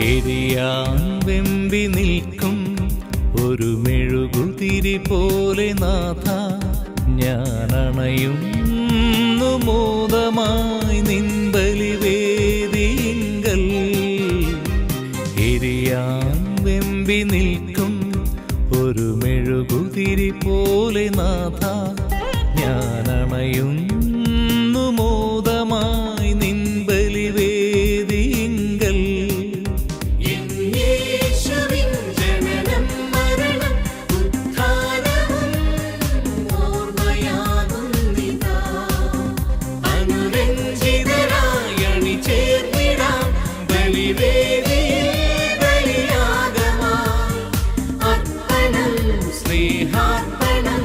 എരിയാൻ വെമ്പി നിൽക്കും ഒരു മെഴുകുതിരി പോലെ നാഥ ഞാനണയുന്നു മോദമായി നിൻബലി വേദിയിങ്കൽ എരിയാൻ വെമ്പി നിൽക്കും ഒരു മെഴുകുതിരി പോലെ നാഥ ഞാനണയുന്നു മോദമായി നിൻബലി വേദിയിങ്കൽ യേശുവിൻ ജനനം മരണം ഉത്ഥാനവും ഓർമ്മയാകുന്നിതാ അനുരഞ്ജിതരായി അണിചേർന്നിടാം ബലിവേദിയിൽ ബലിയാഗമായി അർപ്പണം സ്നേഹാർപ്പണം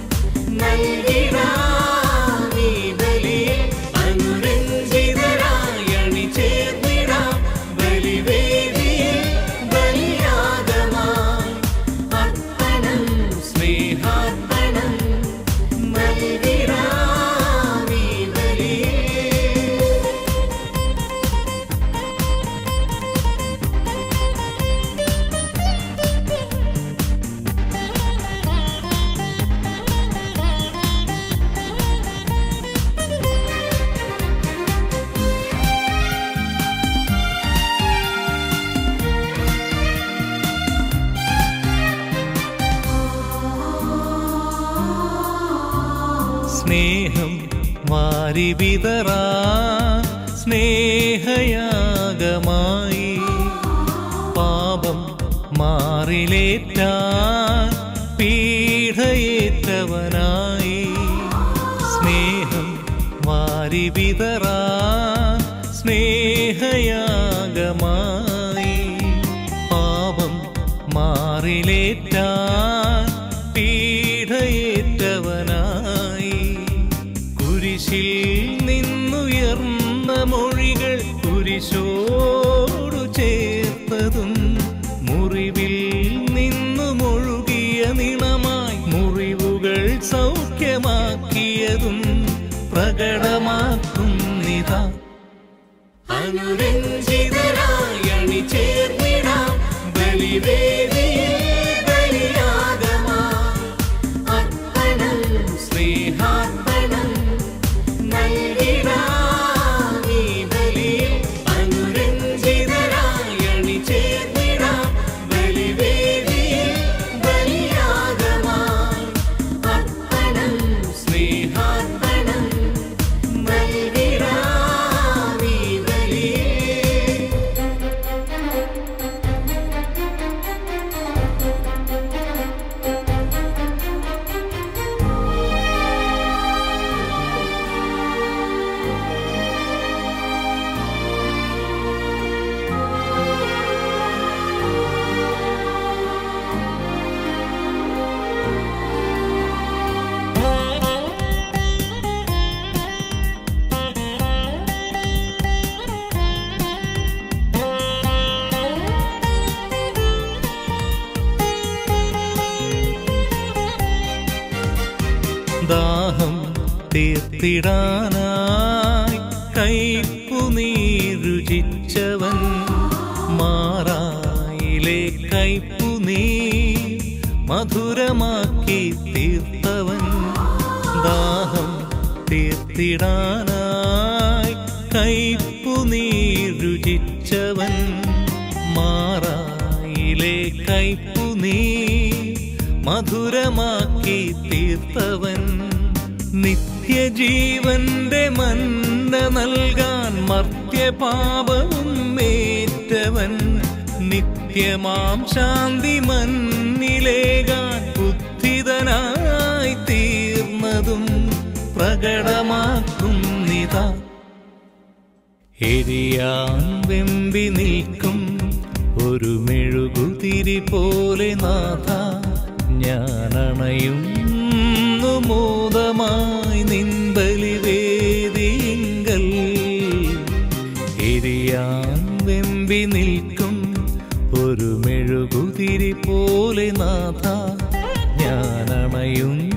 നൽകിടാം ഈ ബലിയിൽ അനുരഞ്ജിതരായി അണിചേർന്നിടാം ബലിവേദിയിൽ ബലിയാഗമായി അർപ്പണം സ്നേഹാർപ്പണം നൽകിടാം ഈ ബലിയിൽ സ്നേഹം വാരി വിതറാ സ്നേഹയാഗമായി പാപം മാറിലേറ്റാൻ പീഠയേറ്റവനായി സ്നേഹം വാരി വിതറാ സ്നേഹയാഗമായി പാപം മാറിലേറ്റാൻ പീഠയേറ്റവനായി കുരിശിൽ നിന്നുയർന്ന മൊഴികൾ കുരിശോടു ചേർത്തതും മുറിവിൽ നിന്നു മൊഴുകിയ നിണമായി മുറിവുകൾ സൗഖ്യമാക്കിയതും പ്രകടമാക്കും നിതാ അനുരഞ്ജിതരായി അണിചേർന്നിടാം ബലിവേദിയിൽ ബലിയാഗമായി അർപ്പണം സ്നേഹാർപ്പണം നൽകിടാം ഈ ബലിയിൽ അനുരഞ്ജിതരായി അണിചേർന്നിടാം ബലിവേദിയിൽ ബലിയാഗമായി അർപ്പണം സ്നേഹാർപ്പണം നൽകിടാം ഈ ബലിയിൽ ദാഹം തീർത്തിടാനായി കൈപ്പു നീരുചിച്ചവൻ മാറായിലെ കൈപ്പു നീ മധുരമാക്കി തീർത്തവൻ ദാഹം തീർത്തിടാനായി കൈപ്പു നീരുചിച്ചവൻ മാറായിലെ കൈപ്പു നീ മധുരമാക്കി തീർത്തവൻ നിത്യജീവന്റെ മന്ന നൽകാൻ മർത്യപാപവും ഏറ്റവൻ നിത്യമാം ശാന്തി മന്നിലേകാൻ ബുദ്ധിതനായി തീർന്നതും പ്രകടമാക്കും നിതാ എരിയാൻ വെമ്പി നിൽക്കും ഒരു മെഴുകുതിരി പോലെ നാഥ ഞാനണയുന്നു മോദമായി നിൻബലി വേദിയിങ്കൽ എരിയാൻ വെമ്പി നിൽക്കും ഒരു മെഴുകുതിരി പോലെ നാഥ ഞാനണയുന്നു